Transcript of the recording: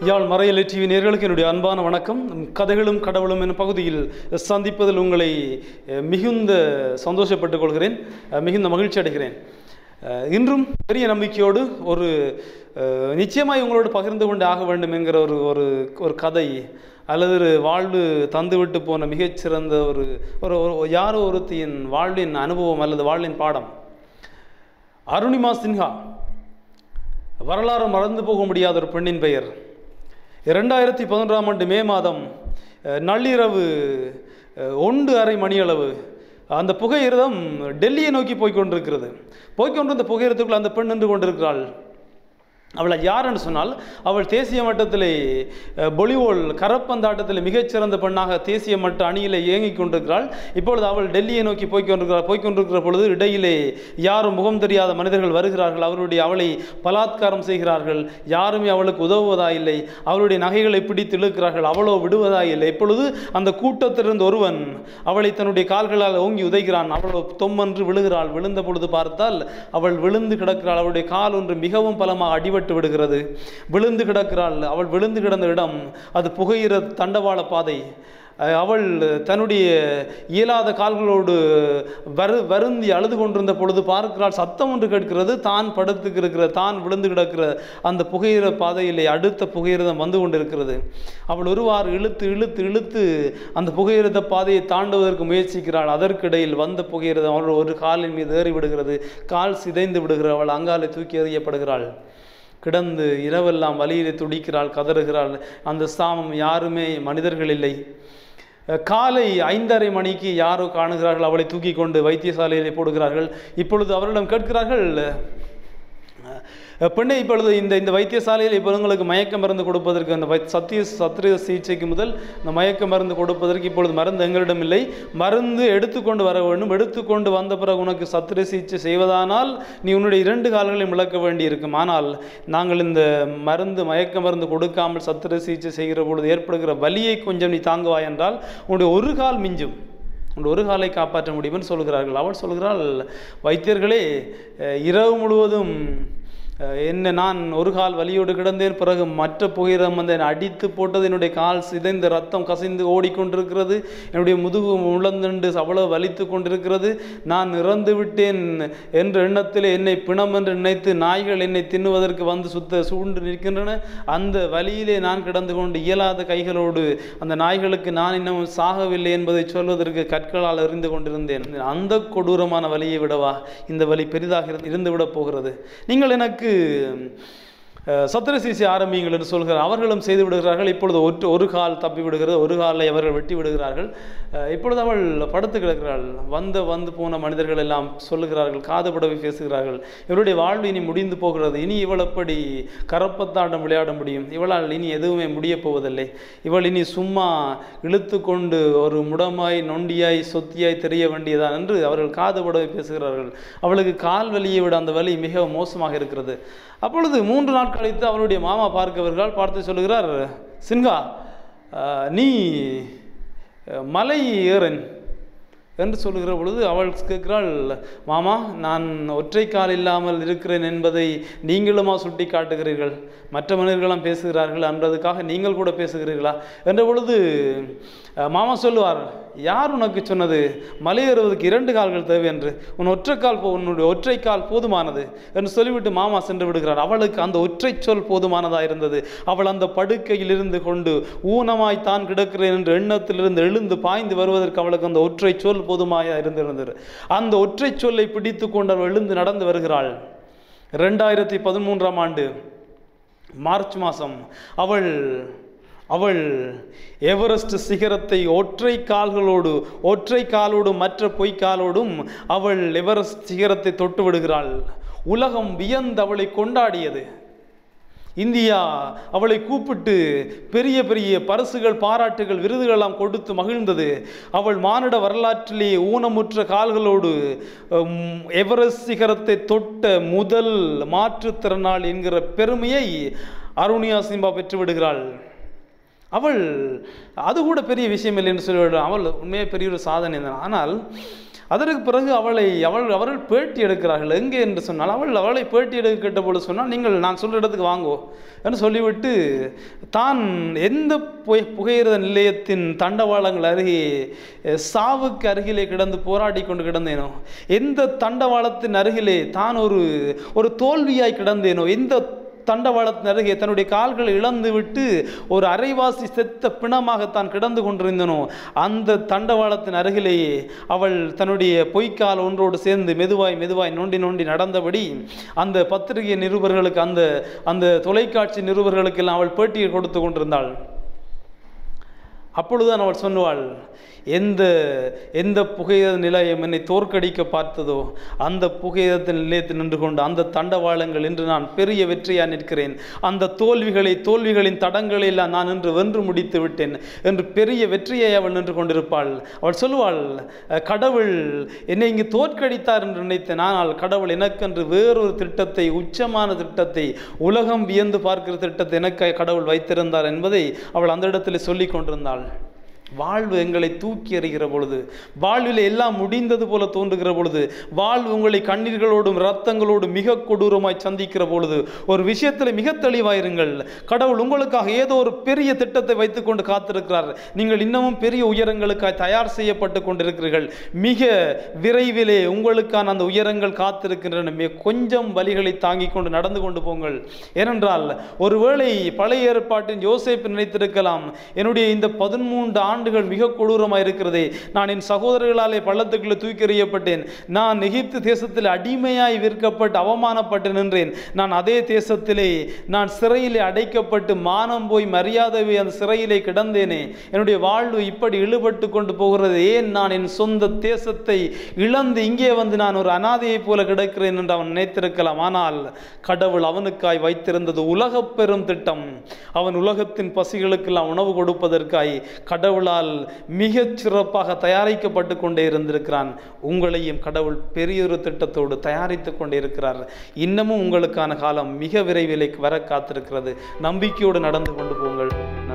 யாழ் மறையலை TV நேர்களுக்கு என்னுடைய அன்பான வணக்கம் கதைகளும் கடவுளும் எனும் பகுதியில் சந்திப்பதில் உங்களை அஹ், மிகுந்த சந்தோஷப்பட்டுக் கொள்கிறேன் அஹ், மிகுந்த மகிழ்ச்சி அடைகிறேன் அஹ், இன்றும் பெரிய நம்பிக்கையோடு ஒரு அஹ், நிச்சயமாய் உங்களோடு பகிர்ந்து கொண்டு ஆக வேண்டும் என்கிற ஒரு ஒரு ஒரு கதை அல்லது ஒரு வாழ்வு தந்துவிட்டு போன மிகச்சிறந்த ஒரு ஒரு ஒரு- யாரோ ஒருத்தியின் வாழ்வின் அனுபவம் அல்லது வாழ்வின் பாடம் அருணிமா சின்ஹா வரலாறு மறந்து போக முடியாத ஒரு பெண்ணின் பெயர் இரண்டாயிரத்தி பதினொன்றாம் ஆண்டு மே மாதம் அஹ், நள்ளிரவு அஹ், ஒன்று அரை மணியளவு அந்த புகையிரதம் டெல்லியை நோக்கி போய்க் கொண்டிருக்கிறது போய்க்கொண்டிருந்த புகையிரத்துக்குள் அந்த பெண் நின்று கொண்டிருக்கிறாள் அவளை யாருன்னு சொன்னால் அவள் தேசிய மட்டத்திலே அஹ், பொலிவோல் கரப்பந்தாட்டத்தில் மிகச்சிறந்த பெண்ணாக தேசிய மட்ட அணியிலே இயங்கிக் கொண்டிருக்கிறாள் இப்பொழுது அவள் டெல்லியை நோக்கி போய்க் கொண்டிருக்கிறாள் போய்க் கொண்டிருக்கிற பொழுது இடையிலே யாரும் முகம் தெரியாத மனிதர்கள் வருகிறார்கள் அவருடைய அவளை பலாத்காரம் செய்கிறார்கள் யாருமே அவளுக்கு உதவுவதா இல்லை அவளுடைய நகைகளை பிடித்து இழுக்கிறார்கள் அவளோ விடுவதா இல்லை இப்பொழுது அந்த கூட்டத்திலிருந்து ஒருவன் அவளை தன்னுடைய கால்களால் ஓங்கி உதைக்கிறான் அவளோ தொம்மன்று விழுகிறாள் விழுந்த பொழுது பார்த்தால் அவள் விழுந்து கிடக்கிறாள் அவளுடைய கால் ஒன்று மிகவும் பலமாக அடிபட்டு விடுகிறது விழுந்து கிடக்கிறாள் அவள் விழுந்து கிடந்த இடம் அது புகையிற தண்டவாள பாதை அஹ் அவள் தன்னுடைய இயலாத கால்களோடு வரு வருந்தி அழுது கொண்டிருந்த பொழுது பார்க்கிறாள் சத்தம் ஒன்று கேட்கிறது தான் படுத்து இருக்கிற தான் விழுந்து கிடக்கிற அந்த புகையிற பாதையிலே அடுத்த புகையிரதம் வந்து கொண்டிருக்கிறது அவள் ஒருவாறு இழுத்து இழுத்து இழுத்து அந்த புகையிரத பாதையை தாண்டுவதற்கு முயற்சிக்கிறாள் அதற்கிடையில் வந்த புகையிரதம் அவள் ஒரு காலின் மீது ஏறி விடுகிறது கால் சிதைந்து விடுகிறாள் அவள் அங்காலே தூக்கி எறியப்படுகிறாள் கிடந்து இரவெல்லாம் வலியிலே துடிக்கிறாள் கதறுகிறாள் அந்த சாமம் யாருமே மனிதர்கள் இல்லை அஹ் காலை ஐந்தரை மணிக்கு யாரோ காணுகிறார்கள் அவளை தூக்கி கொண்டு வைத்தியசாலையிலே போடுகிறார்கள் இப்பொழுது அவர்களிடம் கேட்கிறார்கள் அஹ் பெண்ணை இப்பொழுது இந்த இந்த வைத்தியசாலையில் இப்பொழுது உங்களுக்கு மயக்க மருந்து கொடுப்பதற்கு அந்த வை சத்திய சத்திரிய சிகிச்சைக்கு முதல் இந்த மயக்க மருந்து கொடுப்பதற்கு இப்பொழுது மருந்து எங்களிடம் இல்லை மருந்து எடுத்துக்கொண்டு வர வேண்டும் எடுத்துக்கொண்டு வந்த பிறகு உனக்கு சத்திர சிகிச்சை செய்வதானால் நீ உன்னுடைய இரண்டு கால்களையும் இழக்க வேண்டியிருக்கும் ஆனால் நாங்கள் இந்த மருந்து மயக்க மருந்து கொடுக்காமல் சத்திர சிகிச்சை செய்கிற பொழுது ஏற்படுகிற வலியை கொஞ்சம் நீ தாங்குவாய் என்றால் உன்னுடைய ஒரு கால் மிஞ்சும் உன் ஒரு காலை காப்பாற்ற முடியும்னு சொல்கிறார்கள் அவள் சொல்கிறாள் வைத்தியர்களே அஹ் இரவு முழுவதும் அஹ் என்ன நான் ஒரு கால் வலியோடு கிடந்தேன் பிறகு மற்ற புகையிரம் வந்து என்னை அடித்து போட்டது என்னுடைய கால் சிதைந்து ரத்தம் கசிந்து ஓடிக்கொண்டிருக்கிறது என்னுடைய முதுகு முழந்தண்டு அவ்வளவு வலித்து கொண்டிருக்கிறது நான் இறந்து விட்டேன் என்ற எண்ணத்தில் என்னை பிணம் என்று நினைத்து நாய்கள் என்னை தின்னுவதற்கு வந்து சுத்த சூழ்ந்து நிற்கின்றன அந்த வலியிலே நான் கிடந்து கொண்டு இயலாத கைகளோடு அந்த நாய்களுக்கு நான் இன்னும் சாகவில்லை என்பதை சொல்வதற்கு கற்களால் எறிந்து கொண்டிருந்தேன் அந்த கொடூரமான வலியை விடவா இந்த வலி பெரிதாக இருந்து இருந்து விடப் போகிறது நீங்கள் எனக்கு அஹ், சத்திர சிகிச்சை ஆரம்பியுங்கள் என்று சொல்கிறார் அவர்களும் செய்து விடுகிறார்கள் இப்பொழுது ஒற்று ஒரு கால் தப்பி விடுகிறது ஒரு காலை அவர்கள் வெட்டி விடுகிறார்கள் அஹ், இப்பொழுது அவள் படுத்து கிடக்கிறாள் வந்த வந்து போன மனிதர்கள் எல்லாம் சொல்லுகிறார்கள் காது படவை பேசுகிறார்கள் இவருடைய வாழ்வு இனி முடிந்து போகிறது இனி இவள் எப்படி கரப்பத்தாட்டம் விளையாட முடியும் இவளால் இனி எதுவுமே முடியப் போவதில்லை இவள் இனி சும்மா இழுத்து கொண்டு ஒரு முடமாய் நொண்டியாய் சொத்தியாய் தெரிய வேண்டியதான் என்று அவர்கள் காது படவை பேசுகிறார்கள் அவளுக்கு கால் வலியை விட அந்த வலி மிக மோசமாக இருக்கிறது அப்பொழுது மூன்று நாள் கழித்து அவருடைய மாமா பார்க்க வருகிறார் பார்த்து சொல்லுகிறார் சின்ஹா அஹ், நீ அஹ், மலை ஏறன் என்று சொல்லுகிற பொழுது அவள் கேட்கிறாள் மாமா நான் ஒற்றை கால் இல்லாமல் இருக்கிறேன் என்பதை நீங்களுமா சுட்டி காட்டுகிறீர்கள் மற்ற மனிதர்களெல்லாம் பேசுகிறார்கள் என்றதுக்காக நீங்கள் கூட பேசுகிறீர்களா என்ற பொழுது அஹ், மாமா சொல்லுவார் யார் உனக்கு சொன்னது மலையேறுவதற்கு இரண்டு கால்கள் தேவை என்று உன் ஒற்றை கால் போ உன்னுடைய ஒற்றை கால் போதுமானது என்று சொல்லிவிட்டு மாமா சென்று விடுகிறார் அவளுக்கு அந்த ஒற்றை சொல் போதுமானதாக இருந்தது அவள் அந்த படுக்கையில் இருந்து கொண்டு ஊனமாய் தான் கிடக்கிறேன் என்ற எண்ணத்திலிருந்து எழுந்து பாய்ந்து வருவதற்கு அவளுக்கு அந்த ஒற்றை சொல் போதுமாயா இருந்திருந்தது அந்த ஒற்றை சொல்லை பிடித்து கொண்டு அவள் எழுந்து நடந்து வருகிறாள் ரெண்டாயிரத்தி பதிமூன்றாம் ஆண்டு மார்ச் மாதம் அவள் அவள் எவரெஸ்ட் சிகரத்தை ஒற்றை கால்களோடு ஒற்றை காலோடு மற்ற பொய்க்காலோடும் அவள் எவரெஸ்ட் சிகரத்தை தொட்டு விடுகிறாள் உலகம் வியந்து அவளை கொண்டாடியது இந்தியா அவளை கூப்பிட்டு பெரிய பெரிய பரிசுகள் பாராட்டுகள் விருதுகள் எல்லாம் கொடுத்து மகிழ்ந்தது அவள் மானிட வரலாற்றிலே ஊனமுற்ற கால்களோடு உம், எவரெஸ்ட் சிகரத்தை தொட்ட முதல் மாற்றுத்திறனாள் என்கிற பெருமையை அருணியா சிம்பா பெற்று விடுகிறாள் அவள் அது கூட பெரிய விஷயம் இல்லை என்று சொல்லிவிட அவள் உண்மையாக பெரிய ஒரு சாதனை தான் ஆனால் அதற்கு பிறகு அவளை அவள் அவர்கள் பேட்டி எடுக்கிறார்கள் எங்கே என்று சொன்னால் அவள் அவளை பேட்டி எடுக்க கேட்ட பொழுது சொன்னால் நீங்கள் நான் சொல்கிற இடத்துக்கு வாங்கோ என்று சொல்லிவிட்டு தான் எந்த புகை புகையிரத நிலையத்தின் தண்டவாளங்கள் அருகே அஹ், சாவுக்கு அருகிலே கிடந்து போராடி கொண்டு கிடந்தேனோ எந்த தண்டவாளத்தின் அருகிலே தான் ஒரு ஒரு தோல்வியாய் கிடந்தேனோ எந்த தண்டவாளத்தின் அருகே தன்னுடைய கால்களை இழந்து விட்டு ஒரு அரைவாசி செத்த பிணமாக தான் கிடந்து கொண்டிருந்தனோ அந்த தண்டவாளத்தின் அருகிலேயே அவள் தன்னுடைய பொய்க்கால் ஒன்றோடு சேர்ந்து மெதுவாய் மெதுவாய் நோண்டி நோண்டி நடந்தபடி அந்த பத்திரிகை நிருபர்களுக்கு அந்த அந்த தொலைக்காட்சி நிருபர்களுக்கெல்லாம் அவள் பேட்டியை கொடுத்து கொண்டிருந்தாள் அப்பொழுதுதான் அவள் சொன்னுவாள் எந்த எந்த புகையிர நிலையம் என்னை தோற்கடிக்க பார்த்ததோ அந்த புகையிரத்தின் நிலையத்தில் நின்று கொண்டு அந்த தண்டவாளங்கள் இன்று நான் பெரிய வெற்றியாக நிற்கிறேன் அந்த தோல்விகளை தோல்விகளின் தடங்களை எல்லாம் நான் இன்று வென்று முடித்து விட்டேன் என்று பெரிய வெற்றியை அவள் நின்று கொண்டிருப்பாள் அவள் சொல்லுவாள் "அஹ், கடவுள் என்னை இங்கு தோற்கடித்தார் என்று நினைத்தேன் ஆனால் கடவுள் எனக்கென்று வேறொரு திட்டத்தை உச்சமான திட்டத்தை உலகம் வியந்து பார்க்கிற திட்டத்தை எனக்கு கடவுள் வைத்திருந்தார் என்பதை அவள் அந்த இடத்தில் சொல்லிக் கொண்டிருந்தாள் வாழ்வு எங்களை தூக்கி எறிகிற பொழுது வாழ்வில் எல்லாம் முடிந்தது போல தோன்றுகிற பொழுது வாழ்வு உங்களை கண்ணீர்களோடும் இரத்தங்களோடும் மிக கொடூரமாய் சந்திக்கிற பொழுது ஒரு விஷயத்தில் மிக தெளிவாயிருங்கள் கடவுள் உங்களுக்காக ஏதோ ஒரு பெரிய திட்டத்தை வைத்துக்கொண்டு காத்திருக்கிறார் நீங்கள் இன்னமும் பெரிய உயரங்களுக்காக தயார் செய்யப்பட்டு கொண்டிருக்கிறீர்கள் மிக விரைவிலே உங்களுக்கான அந்த உயரங்கள் காத்திருக்கின்றன மிக கொஞ்சம் வலிகளை தாங்கிக் கொண்டு நடந்து கொண்டு போங்கள் ஏனென்றால் ஒருவேளை பழைய ஏற்பாட்டின் யோசேப்பு நினைத்திருக்கலாம் என்னுடைய இந்த பதிமூன்று ஆண்டுகள் மிக கொடூரமாக இருக்கிறதே நான் என் சகோதரர்களாலே பள்ளத்துக்குள்ளே தூக்கி எறியப்பட்டேன் நான் எகிப்து தேசத்தில் அடிமையாய் விற்கப்பட்டு அவமானப்பட்டு நின்றேன் நான் அதே தேசத்திலே நான் சிறையிலே அடைக்கப்பட்டு மானம் போய் மரியாதை போய் அந்த சிறையிலே கிடந்தேனே என்னுடைய வாழ்வு இப்படி இழுபட்டு கொண்டு போகிறது ஏன் நான் என் சொந்த தேசத்தை இழந்து இங்கே வந்து நான் ஒரு அனாதையைப் போல கிடக்கிறேன் என்று அவன் நினைத்திருக்கலாம் ஆனால் கடவுள் அவனுக்காய் வைத்திருந்தது உலகப் பெரும் திட்டம் அவன் உலகத்தின் பசிகளுக்கெல்லாம் உணவு கொடுப்பதற்காய் கடவுளால் மிகச் சிறப்பாக தயாரிக்கப்பட்டு கொண்டே இருந்திருக்கிறான் உங்களையும் கடவுள் பெரியொரு திட்டத்தோடு தயாரித்து கொண்டே இருக்கிறார் இன்னமும் உங்களுக்கான காலம் மிக விரைவில் வர காத்திருக்கிறது நம்பிக்கையோடு நடந்து கொண்டு போங்கள்